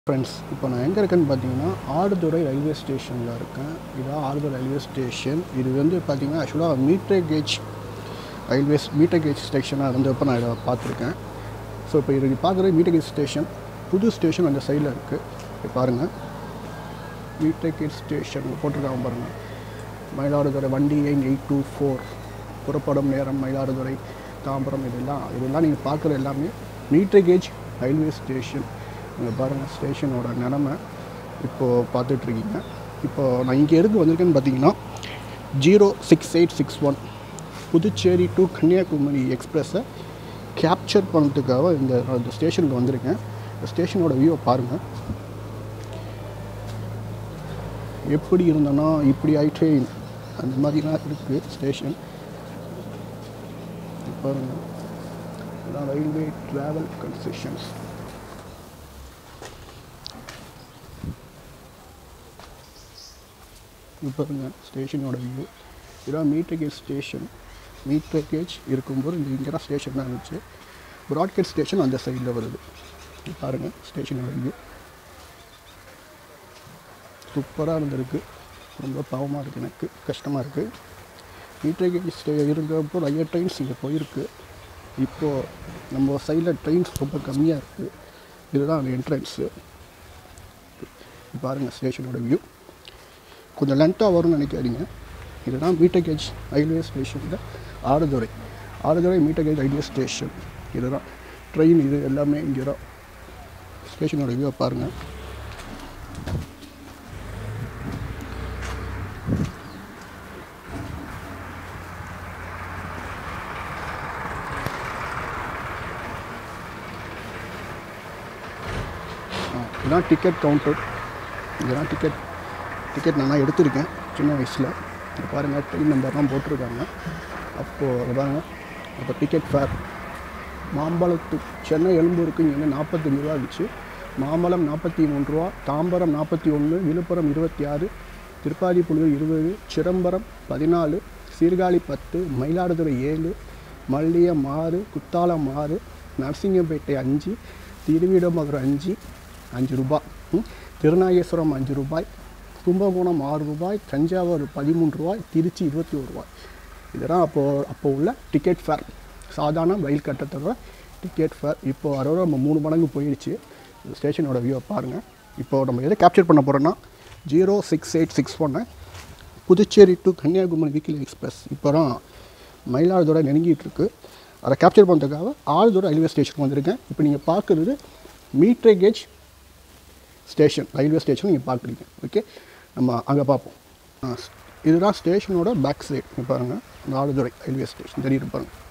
friends இப்போ நான் எங்கே இருக்கேன்னு பார்த்தீங்கன்னா ஆடுதுறை ரயில்வே ஸ்டேஷனில் இருக்கேன் இதான் ஆடுதுறை ரயில்வே ஸ்டேஷன் இது வந்து பார்த்தீங்கன்னா ஆக்சுவலாக meter gauge railways meter gauge ஸ்டேஷனாக வந்து இப்போ நான் இதை பார்த்துருக்கேன் ஸோ இப்போ இது பார்க்குறது மீட்டர் கேஜ் ஸ்டேஷன் புது ஸ்டேஷன் அந்த சைடில் இருக்குது இப்போ பாருங்கள் மீட்டர் கேஜ் ஸ்டேஷன் போட்டிருக்காங்க பாருங்கள் மயிலாடுதுறை வண்டி எண் எயிட் டூ ஃபோர் புறப்படும் நேரம் மயிலாடுதுறை தாம்பரம் இதெல்லாம் இதெல்லாம் நீங்கள் பார்க்குற எல்லாமே மீட்டர் கேஜ் ரயில்வே ஸ்டேஷன் இங்கே பாருங்கள் ஸ்டேஷனோட நிலமை இப்போது பார்த்துட்ருக்கீங்க இப்போது நான் இங்கே எதுக்கு வந்திருக்கேன்னு பார்த்தீங்கன்னா zero six eight six one Puducherry to Kanniyakumari எக்ஸ்பிரஸை கேப்சர் பண்ணுறதுக்காக இந்த இந்த ஸ்டேஷனுக்கு வந்திருக்கேன் இந்த ஸ்டேஷனோட வியூவை பாருங்கள் எப்படி இருந்தோன்னா இப்படி ஆயிட்டே அந்த மாதிரிலாம் இருக்குது ஸ்டேஷன் பாருங்க இதான் ரயில்வே ட்ராவல் கன்செஷன்ஸ் இது பாருங்க ஸ்டேஷனோட வியூ இதான் meter gauge station meter gauge இருக்கும்போது இந்த இங்கே தான் ஸ்டேஷன் தான் இருந்துச்சு ப்ராட்கேட் ஸ்டேஷன் அந்த சைடில் வருது இது பாருங்க ஸ்டேஷனோட வியூ சூப்பராக இருந்திருக்கு ரொம்ப பாவமாக இருக்குது எனக்கு கஷ்டமாக இருக்குது மீட்டர் கேஜ் ஸ்டே இருந்தப்போ நிறைய ட்ரெயின்ஸ் இங்கே போயிருக்கு இப்போது நம்ம சைடில் ட்ரெயின்ஸ் ரொம்ப கம்மியாக இருக்குது இதுதான் அந்த என்ட்ரன்ஸு பாருங்கள் ஸ்டேஷனோட வியூ கொஞ்சம் லென்த்தாக வரும்னு நினைக்காதீங்க இதுதான் மீட்டர் கேஜ் ரயில்வே ஸ்டேஷனில் Aduthurai Aduthurai meter gauge railway station இதுதான் ட்ரெயின் இது எல்லாமே இங்கே தான் ஸ்டேஷனோட வியூவை பாருங்கள் இதுதான் டிக்கெட் கவுண்டர் இதெல்லாம் டிக்கெட் டிக்கெட் நான் எடுத்திருக்கேன் சின்ன வயசில் இங்க பாருங்கள் ட்ரெயின் நம்பர்லாம் போட்டிருக்காங்க அப்போது பாருங்கள் அப்போ டிக்கெட் ஃபேர் மாம்பழத்து சென்னை எழும்பூருக்கு இங்கே வந்து நாற்பத்தஞ்சு ரூபா இருந்துச்சு மாம்பழம் நாற்பத்தி மூணு ரூபா தாம்பரம் நாற்பத்தி ஒன்று விழுப்புரம் இருபத்தி ஆறு திருப்பாதிப்புலியூர் இருபது சிதம்பரம் பதினாலு சீர்காழி பத்து மயிலாடுதுறை ஏழு மல்லியம் ஆறு குத்தாலம் ஆறு நரசிங்கப்பேட்டை அஞ்சு திருவிடமதுரம் அஞ்சு அஞ்சு ரூபாய் ம், திருநாகேஸ்வரம் அஞ்சு ரூபாய் கும்பகோணம் ஆறு ரூபாய் தஞ்சாவூர் பதிமூணு ரூபாய் திருச்சி இருபத்தி ஒரு ரூபாய் இதெல்லாம் அப்போது அப்போ உள்ள டிக்கெட் ஃபேர் சாதாரண ரயில் கட்டத்தோட டிக்கெட் ஃபேர் இப்போது அதோட நம்ம மூணு மடங்கு போயிடுச்சு ஸ்டேஷனோட வியூவை பாருங்கள் இப்போது நம்ம எதை கேப்சர் பண்ண போகிறோன்னா ஜீரோ சிக்ஸ் எயிட் சிக்ஸ் ஒன்று Puducherry to Kanniyakumari weekly express இப்போ தான் மயிலாடுதுறை நெருங்கிட்டு இருக்கு அதை கேப்சர் பண்ணுறதுக்காக ஆழ்துறை ரயில்வே ஸ்டேஷன் வந்திருக்கேன் இப்போ நீங்கள் பார்க்குறது meter gauge station railway station நீங்கள் பார்க்குறீங்க ஓகே நம்ம அங்கே பார்ப்போம் ஆ, இதுதான் ஸ்டேஷனோட பேக் சைடு பாருங்கள் ஆடுதுறை ரயில்வே ஸ்டேஷன் தெரியுது பாருங்கள்